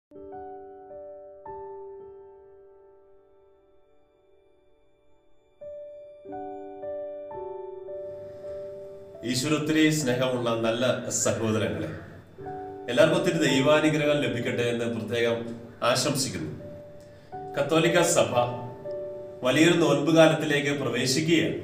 ഈശ്വരൊത്തിരി സ്നേഹമുള്ള നല്ല സഹോദരങ്ങളെ എല്ലാവർക്കും ഒത്തിരി ദൈവാനുഗ്രഹം ലഭിക്കട്ടെ എന്ന് പ്രത്യേകം ആശംസിക്കുന്നു കത്തോലിക്ക സഭ വലിയൊരു നോൻപുകാലത്തിലേക്ക് പ്രവേശിക്കുകയാണ്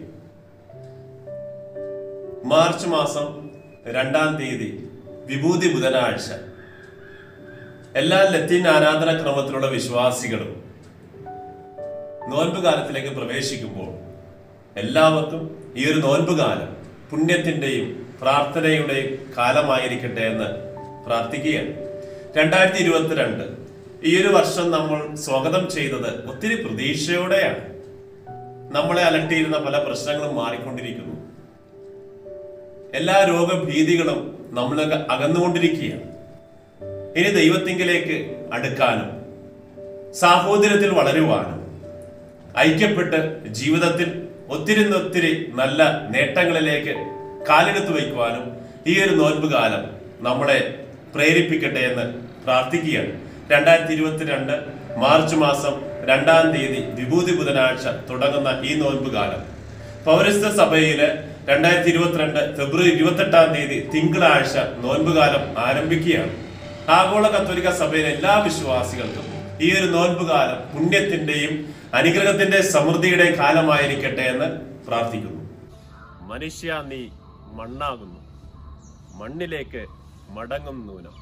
മാർച്ച് മാസം രണ്ടാം തീയതി വിഭൂതി ബുധനാഴ്ച എല്ലാ ലത്തീൻ ആരാധന ക്രമത്തിലുള്ള വിശ്വാസികളും നോൻപ് കാലത്തിലേക്ക് പ്രവേശിക്കുമ്പോൾ എല്ലാവർക്കും ഈ ഒരു നോൻപ് കാലം പുണ്യത്തിന്റെയും പ്രാർത്ഥനയുടെയും കാലമായിരിക്കട്ടെ എന്ന് പ്രാർത്ഥിക്കുകയാണ് രണ്ടായിരത്തി ഇരുപത്തിരണ്ട് ഈ ഒരു വർഷം നമ്മൾ സ്വാഗതം ചെയ്തത് ഒത്തിരി പ്രതീക്ഷയോടെയാണ് നമ്മളെ അലട്ടിയിരുന്ന പല പ്രശ്നങ്ങളും മാറിക്കൊണ്ടിരിക്കുന്നു എല്ലാ രോഗഭീതികളും നമ്മൾ അകന്നുകൊണ്ടിരിക്കുകയാണ് ഇനി ദൈവത്തിങ്കിലേക്ക് അടുക്കാനും സാഹോദര്യത്തിൽ വളരുവാനും ഐക്യപ്പെട്ട് ജീവിതത്തിൽ ഒത്തിരി ഒത്തിരി നല്ല നേട്ടങ്ങളിലേക്ക് കാലെടുത്ത് വയ്ക്കുവാനും ഈ ഒരു നോൻപ് കാലം നമ്മളെ പ്രേരിപ്പിക്കട്ടെ എന്ന് പ്രാർത്ഥിക്കുകയാണ് രണ്ടായിരത്തി ഇരുപത്തിരണ്ട് മാർച്ച് മാസം രണ്ടാം തീയതി വിഭൂതി ബുധനാഴ്ച തുടങ്ങുന്ന ഈ നോൻപ് കാലം പൗരസ്ത്യ സഭയില് രണ്ടായിരത്തി ഇരുപത്തിരണ്ട് ഫെബ്രുവരി ഇരുപത്തെട്ടാം തീയതി തിങ്കളാഴ്ച നോൻപ് കാലം ആരംഭിക്കുകയാണ് ആഗോള കത്തോലിക്ക സഭയിലെ എല്ലാ വിശ്വാസികൾക്കും ഈ ഒരു നോൻപ് കാലം പുണ്യത്തിന്റെയും അനുഗ്രഹത്തിന്റെ സമൃദ്ധിയുടെയും കാലമായിരിക്കട്ടെ എന്ന് പ്രാർത്ഥിക്കുന്നു മനുഷ്യ നീ മണ്ണാകുന്നു മണ്ണിലേക്ക് മടങ്ങും നൂനം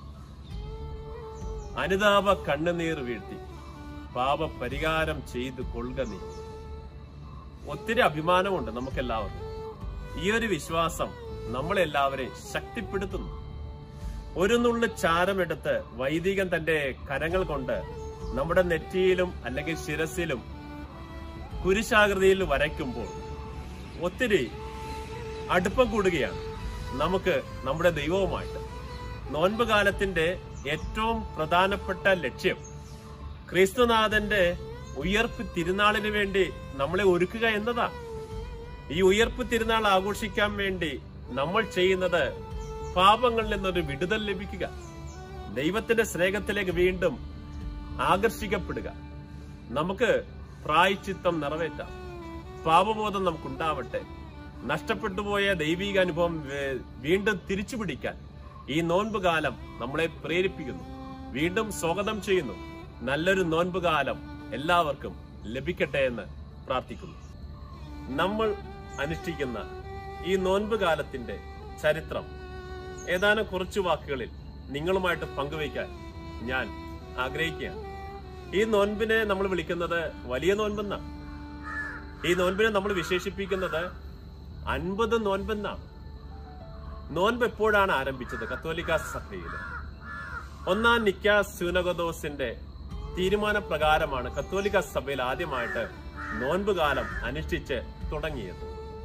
അനുതാപ കണ്ണുനീർ വീഴ്ത്തി പാപ പരിഹാരം ചെയ്തു കൊള്ളുക നീ ഒത്തിരി അഭിമാനമുണ്ട് നമുക്കെല്ലാവർക്കും ഈ ഒരു വിശ്വാസം നമ്മളെല്ലാവരെയും ശക്തിപ്പെടുത്തുന്നു ഒരു നുള്ളു ചാരമെടുത്ത് വൈദികൻ തന്റെ കരങ്ങൾ കൊണ്ട് നമ്മുടെ നെറ്റിയിലും അല്ലെങ്കിൽ ശിരസിലും കുരിശാകൃതിയിൽ വരയ്ക്കുമ്പോൾ ഒത്തിരി അടുപ്പം കൂടുകയാണ് നമുക്ക് നമ്മുടെ ദൈവവുമായിട്ട് നോൻപ് കാലത്തിന്റെ ഏറ്റവും പ്രധാനപ്പെട്ട ലക്ഷ്യം ക്രിസ്തുനാഥന്റെ ഉയർപ്പ് തിരുനാളിന് വേണ്ടി നമ്മളെ ഒരുക്കുക എന്നതാണ് ഈ ഉയർപ്പ് തിരുനാൾ ആഘോഷിക്കാൻ വേണ്ടി നമ്മൾ ചെയ്യുന്നത് പാപങ്ങളിൽ നിന്നൊരു വിടുതൽ ലഭിക്കുക ദൈവത്തിന്റെ സ്നേഹത്തിലേക്ക് വീണ്ടും ആകർഷിക്കപ്പെടുക നമുക്ക് പ്രായച്ചിത്തം നിറവേറ്റാം പാപബോധം നമുക്കുണ്ടാവട്ടെ നഷ്ടപ്പെട്ടു പോയ ദൈവിക അനുഭവം വേ- വീണ്ടും തിരിച്ചു പിടിക്കാൻ ഈ നോൻപ് കാലം നമ്മളെ പ്രേരിപ്പിക്കുന്നു വീണ്ടും സ്വാഗതം ചെയ്യുന്നു നല്ലൊരു നോൻപ് കാലം എല്ലാവർക്കും ലഭിക്കട്ടെ എന്ന് പ്രാർത്ഥിക്കുന്നു നമ്മൾ അനുഷ്ഠിക്കുന്ന ഈ നോൻപ് കാലത്തിന്റെ ചരിത്രം ഏതാനും കുറച്ചു വാക്കുകളിൽ നിങ്ങളുമായിട്ട് പങ്കുവയ്ക്കാൻ ഞാൻ ആഗ്രഹിക്കുകയാണ് ഈ നോൻപിനെ നമ്മൾ വിളിക്കുന്നത് വലിയ നോൻപെന്നാണ് ഈ നോൻപിനെ നമ്മൾ വിശേഷിപ്പിക്കുന്നത് അൻപത് നോൻപെന്നാണ് നോൻപ് എപ്പോഴാണ് ആരംഭിച്ചത് കത്തോലിക്ക സഭയിൽ ഒന്നാം നിക്ക സ്യൂനഗദോസിന്റെ തീരുമാനപ്രകാരമാണ് കത്തോലിക്ക സഭയിൽ ആദ്യമായിട്ട് നോൻപ് കാലം അനുഷ്ഠിച്ച് തുടങ്ങിയത്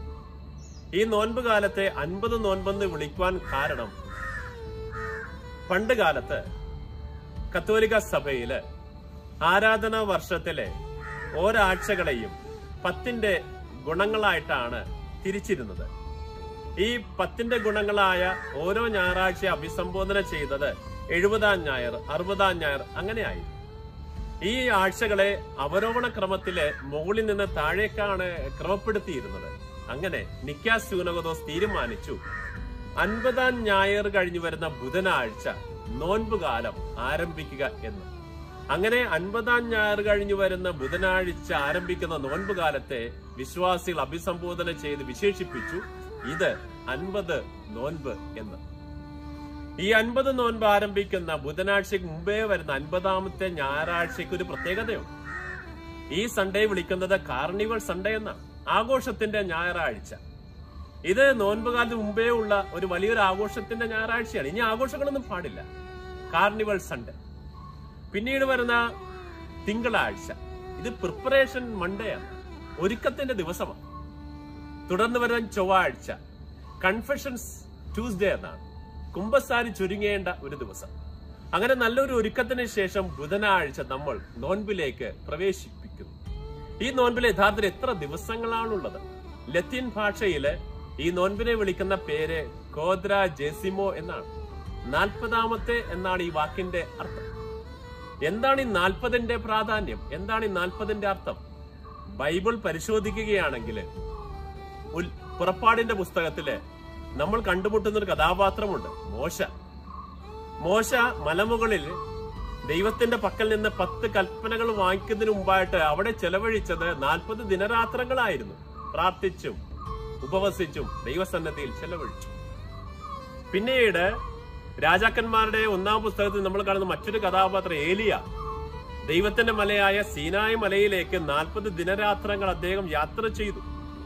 ഈ നോൻപ് കാലത്തെ അൻപത് നോൻപെന്ന് വിളിക്കുവാൻ കാരണം പണ്ട് കാലത്ത് കത്തോലിക്ക സഭയില് ആരാധനാ വർഷത്തിലെ ഒരാഴ്ചകളെയും പത്തിന്റെ ഗുണങ്ങളായിട്ടാണ് തിരിച്ചിരുന്നത് ഈ പത്തിന്റെ ഗുണങ്ങളായ ഓരോ ഞായറാഴ്ച അഭിസംബോധന ചെയ്തത് എഴുപതാം ഞായർ അറുപതാം ഞായർ അങ്ങനെയായി ഈ ആഴ്ചകളെ അവരോഹണ ക്രമത്തില് മുകളിൽ നിന്ന് താഴേക്കാണ് ക്രമപ്പെടുത്തിയിരുന്നത് അങ്ങനെ നിക്കാസ് സൂനഗദോസ് തീരുമാനിച്ചു അൻപതാം ഞായർ കഴിഞ്ഞു വരുന്ന ബുധനാഴ്ച നോൻപ് കാലം ആരംഭിക്കുക എന്ന് അങ്ങനെ അൻപതാം ഞായർ കഴിഞ്ഞു വരുന്ന ബുധനാഴ്ച ആരംഭിക്കുന്ന നോൻപ് കാലത്തെ വിശ്വാസികൾ അഭിസംബോധന ചെയ്ത് വിശേഷിപ്പിച്ചു ഇത് അൻപത് നോൻപ് എന്ന് ഈ അൻപത് നോൻപ് ആരംഭിക്കുന്ന ബുധനാഴ്ചയ്ക്ക് മുമ്പേ വരുന്ന അൻപതാമത്തെ ഞായറാഴ്ചയ്ക്ക് ഒരു പ്രത്യേകതയുണ്ട് ഈ സൺഡേ വിളിക്കുന്നത് കാർണിവൽ സൺഡേ എന്നാണ് ആഘോഷത്തിന്റെ ഞായറാഴ്ച ഇത് നോൻപുകാലത്ത് മുമ്പേ ഉള്ള ഒരു വലിയൊരു ആഘോഷത്തിന്റെ ഞായറാഴ്ചയാണ് ഇനി ആഘോഷങ്ങളൊന്നും പാടില്ല കാർണിവൽ സൺഡേ പിന്നീട് വരുന്ന തിങ്കളാഴ്ച ഇത് പ്രിപ്പറേഷൻ മൺഡേ ആണ് ഒരുക്കത്തിന്റെ ദിവസമാണ് തുടർന്ന് വരുന്ന ചൊവ്വാഴ്ച കൺഫെഷൻസ് ട്യൂസ്ഡേ എന്നാണ് കുംഭസാരി ചുരുങ്ങേണ്ട ഒരു ദിവസം അങ്ങനെ നല്ലൊരു ഒരുക്കത്തിന് ശേഷം ബുധനാഴ്ച നമ്മൾ നോൻപിലേക്ക് പ്രവേശിപ്പിക്കുന്നു ഈ നോൻപിൽ യഥാർത്ഥത്തിൽ എത്ര ദിവസങ്ങളാണുള്ളത് ലത്തീൻ ഭാഷയില് ഈ നോൻപിനെ വിളിക്കുന്ന പേര് കോദ്ര ജെസിമോ എന്നാണ് നാൽപ്പതാമത്തെ എന്നാണ് ഈ വാക്കിന്റെ അർത്ഥം എന്താണ് ഈ നാൽപ്പതിന്റെ പ്രാധാന്യം എന്താണ് ഈ നാൽപ്പതിന്റെ അർത്ഥം ബൈബിൾ പരിശോധിക്കുകയാണെങ്കിൽ ഉൽ- പുറപ്പാടിന്റെ പുസ്തകത്തില് നമ്മൾ കണ്ടുമുട്ടുന്ന ഒരു കഥാപാത്രമുണ്ട് മോശ മോശ മലമുകളിൽ ദൈവത്തിന്റെ പക്കൽ നിന്ന് പത്ത് കൽപ്പനകൾ വാങ്ങിക്കുന്നതിന് മുമ്പായിട്ട് അവിടെ ചെലവഴിച്ചത് നാൽപ്പത് ദിനരാത്രങ്ങളായിരുന്നു പ്രാർത്ഥിച്ചും ഉപവസിച്ചും ദൈവസന്നദ്ധിയിൽ ചെലവഴിച്ചു പിന്നീട് രാജാക്കന്മാരുടെ ഒന്നാം പുസ്തകത്തിൽ നമ്മൾ കാണുന്ന മറ്റൊരു കഥാപാത്രം ഏലിയ ദൈവത്തിന്റെ മലയായ സീനായ് മലയിലേക്ക് നാൽപ്പത് ദിനരാത്രങ്ങൾ അദ്ദേഹം യാത്ര ചെയ്തു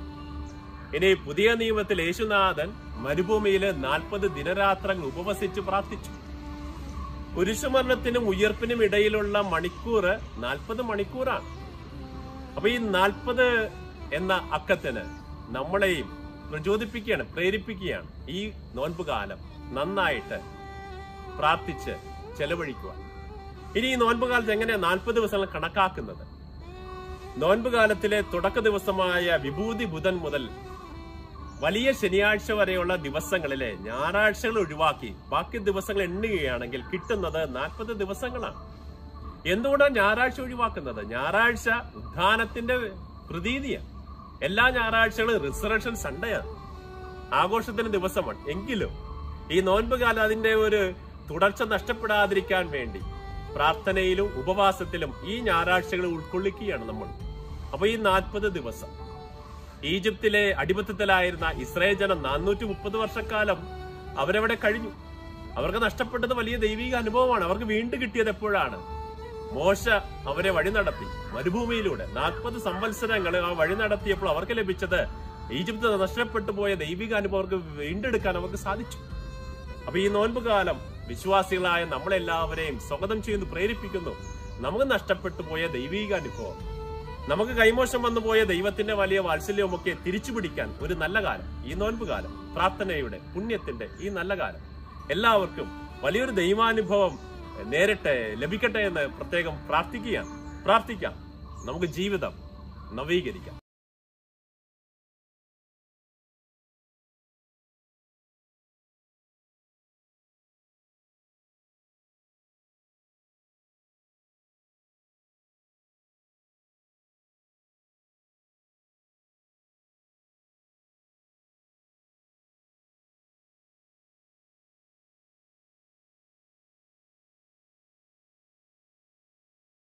ഇനി പുതിയ നിയമത്തിൽ യേശുനാഥൻ മരുഭൂമിയിൽ നാൽപ്പത് ദിനരാത്രങ്ങൾ ഉപവസിച്ച് പ്രാർത്ഥിച്ചു കുരിശുമരണത്തിനും ഉയർപ്പിനും ഇടയിലുള്ള മണിക്കൂർ നാൽപ്പത് മണിക്കൂറാണ് അപ്പൊ ഈ നാൽപ്പത് എന്ന അക്കത്തിന് നമ്മളെയും പ്രചോദിപ്പിക്കുകയാണ് പ്രേരിപ്പിക്കുകയാണ് ഈ നോൻപ് കാലം നന്നായിട്ട് പ്രാർത്ഥിച്ച് ചെലവഴിക്കുക ഇനി ഈ നോൻപ് കാലത്ത് എങ്ങനെയാ നാൽപ്പത് ദിവസങ്ങൾ കണക്കാക്കുന്നത് നോൻപ് കാലത്തിലെ തുടക്ക ദിവസമായ വിഭൂതി ബുധൻ മുതൽ വലിയ ശനിയാഴ്ച വരെയുള്ള ദിവസങ്ങളിലെ ഞായറാഴ്ചകൾ ഒഴിവാക്കി ബാക്കി ദിവസങ്ങൾ എണ്ണുകയാണെങ്കിൽ കിട്ടുന്നത് നാൽപ്പത് ദിവസങ്ങളാണ് എന്തുകൊണ്ടാണ് ഞായറാഴ്ച ഒഴിവാക്കുന്നത് ഞായറാഴ്ച ഉദ്ധാനത്തിന്റെ പ്രതീതിയാണ് എല്ലാ ഞായറാഴ്ചകളും റിസറക്ഷൻ സൺഡേയാണ് ആഘോഷത്തിന് ദിവസമാണ് എങ്കിലും ഈ നോൻപ് കാലം അതിന്റെ ഒരു തുടർച്ച നഷ്ടപ്പെടാതിരിക്കാൻ വേണ്ടി പ്രാർത്ഥനയിലും ഉപവാസത്തിലും ഈ ഞായറാഴ്ചകൾ ഉൾക്കൊള്ളിക്കുകയാണ് നമ്മൾ അപ്പൊ ഈ നാൽപ്പത് ദിവസം ഈജിപ്തിലെ അടിമത്തത്തിലായിരുന്ന ഇസ്രായേൽ ജനം നാനൂറ്റി മുപ്പത് വർഷക്കാലം അവരവിടെ കഴിഞ്ഞു അവർക്ക് നഷ്ടപ്പെട്ടത് വലിയ ദൈവിക അനുഭവമാണ് അവർക്ക് വീണ്ടും കിട്ടിയത് എപ്പോഴാണ് മോശ അവരെ വഴി നടത്തി മരുഭൂമിയിലൂടെ നാൽപ്പത് സംവത്സരങ്ങൾ ആ വഴി നടത്തിയപ്പോൾ അവർക്ക് ലഭിച്ചത് ഈജിപ്ത് നഷ്ടപ്പെട്ടു പോയ ദൈവിക അനുഭവം അവർക്ക് വീണ്ടെടുക്കാൻ അവർക്ക് സാധിച്ചു അപ്പൊ ഈ നോൻപ് കാലം വിശ്വാസികളായ നമ്മളെല്ലാവരെയും സ്വാഗതം ചെയ്യുന്നു പ്രേരിപ്പിക്കുന്നു നമുക്ക് നഷ്ടപ്പെട്ടു പോയ ദൈവിക അനുഭവം നമുക്ക് കൈമോശം വന്നു പോയ ദൈവത്തിന്റെ വലിയ വാത്സല്യവുമൊക്കെ തിരിച്ചു പിടിക്കാൻ ഒരു നല്ല കാലം ഈ നോൻപ് കാലം പ്രാർത്ഥനയുടെ പുണ്യത്തിന്റെ ഈ നല്ല കാലം എല്ലാവർക്കും വലിയൊരു ദൈവാനുഭവം നേരിട്ടെ ലഭിക്കട്ടെ എന്ന് പ്രത്യേകം പ്രാർത്ഥിക്കുകയാണ് പ്രാർത്ഥിക്കാം നമുക്ക് ജീവിതം നവീകരിക്കാം